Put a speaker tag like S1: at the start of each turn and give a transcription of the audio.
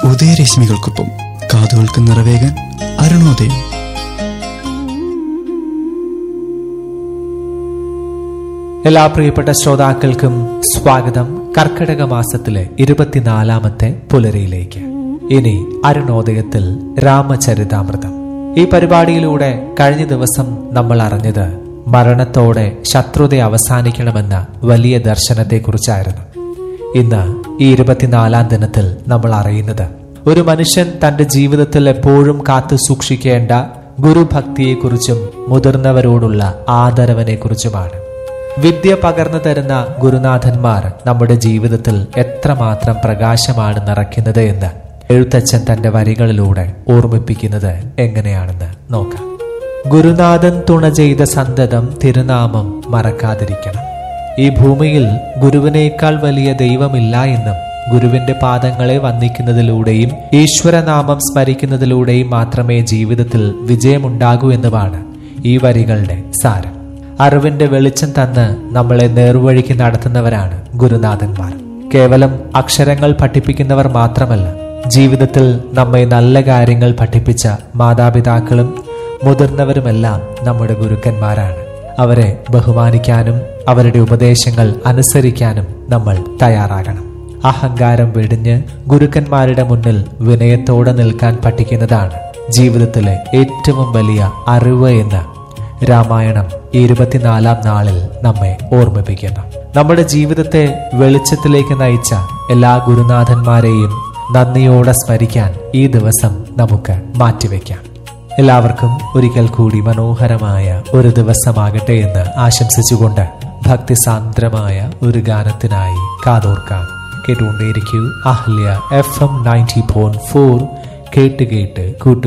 S1: ഉദയരശ്മികൾക്കൊപ്പം കാതുകൾക്ക് നിറവേകാൻ അരുണോദയം
S2: എല്ലാ പ്രിയപ്പെട്ട ശ്രോതാക്കൾക്കും സ്വാഗതം കർക്കിടക മാസത്തിലെ ഇരുപത്തിനാലാമത്തെ പുലരിയിലേക്ക് ഇനി അരുണോദയത്തിൽ രാമചരിതാമൃതം ഈ പരിപാടിയിലൂടെ കഴിഞ്ഞ ദിവസം നമ്മൾ അറിഞ്ഞത് മരണത്തോടെ ശത്രുത അവസാനിക്കണമെന്ന വലിയ ദർശനത്തെക്കുറിച്ചായിരുന്നു ഇന്ന് ഈ ഇരുപത്തിനാലാം ദിനത്തിൽ നമ്മൾ അറിയുന്നത് ഒരു മനുഷ്യൻ തന്റെ ജീവിതത്തിൽ എപ്പോഴും കാത്തു സൂക്ഷിക്കേണ്ട ഗുരുഭക്തിയെക്കുറിച്ചും മുതിർന്നവരോടുള്ള ആദരവിനെക്കുറിച്ചുമാണ് വിദ്യ പകർന്നു തരുന്ന ഗുരുനാഥന്മാർ നമ്മുടെ ജീവിതത്തിൽ എത്രമാത്രം പ്രകാശമാണ് നിറയ്ക്കുന്നത് എന്ന് എഴുത്തച്ഛൻ തന്റെ വരികളിലൂടെ ഓർമ്മിപ്പിക്കുന്നത് എങ്ങനെയാണെന്ന് നോക്കാം ഗുരുനാഥൻ തുണ ചെയ്ത സന്തതം തിരുനാമം മറക്കാതിരിക്കണം ഈ ഭൂമിയിൽ ഗുരുവിനേക്കാൾ വലിയ ദൈവമില്ല എന്നും ഗുരുവിന്റെ പാദങ്ങളെ വന്ദിക്കുന്നതിലൂടെയും ഈശ്വരനാമം സ്മരിക്കുന്നതിലൂടെയും മാത്രമേ ജീവിതത്തിൽ വിജയമുണ്ടാകൂ എന്നുമാണ് ഈ വരികളുടെ സാരം അറിവിന്റെ വെളിച്ചം തന്ന് നമ്മളെ നേർവഴിക്ക് നടത്തുന്നവരാണ് ഗുരുനാഥന്മാർ കേവലം അക്ഷരങ്ങൾ പഠിപ്പിക്കുന്നവർ മാത്രമല്ല ജീവിതത്തിൽ നമ്മെ നല്ല കാര്യങ്ങൾ പഠിപ്പിച്ച മാതാപിതാക്കളും മുതിർന്നവരുമെല്ലാം നമ്മുടെ ഗുരുക്കന്മാരാണ് അവരെ ബഹുമാനിക്കാനും അവരുടെ ഉപദേശങ്ങൾ അനുസരിക്കാനും നമ്മൾ തയ്യാറാകണം അഹങ്കാരം വെടിഞ്ഞ് ഗുരുക്കന്മാരുടെ മുന്നിൽ വിനയത്തോടെ നിൽക്കാൻ പഠിക്കുന്നതാണ് ജീവിതത്തിലെ ഏറ്റവും വലിയ അറിവ് എന്ന് രാമായണം ഈ ഇരുപത്തിനാലാം നാളിൽ നമ്മെ ഓർമ്മിപ്പിക്കുന്നു നമ്മുടെ ജീവിതത്തെ വെളിച്ചത്തിലേക്ക് നയിച്ച എല്ലാ ഗുരുനാഥന്മാരെയും നന്ദിയോടെ സ്മരിക്കാൻ ഈ ദിവസം നമുക്ക് മാറ്റിവെക്കാം എല്ലാവർക്കും ഒരിക്കൽ കൂടി മനോഹരമായ ഒരു ദിവസമാകട്ടെ എന്ന് ആശംസിച്ചുകൊണ്ട് ഭക്തിസാന്ദ്രമായ ഒരു ഗാനത്തിനായി കാതോർക്കാം കേട്ടുകൊണ്ടേയിരിക്കൂ Ahalia F M ninety point four കേട്ട് കേട്ട് കൂട്ടു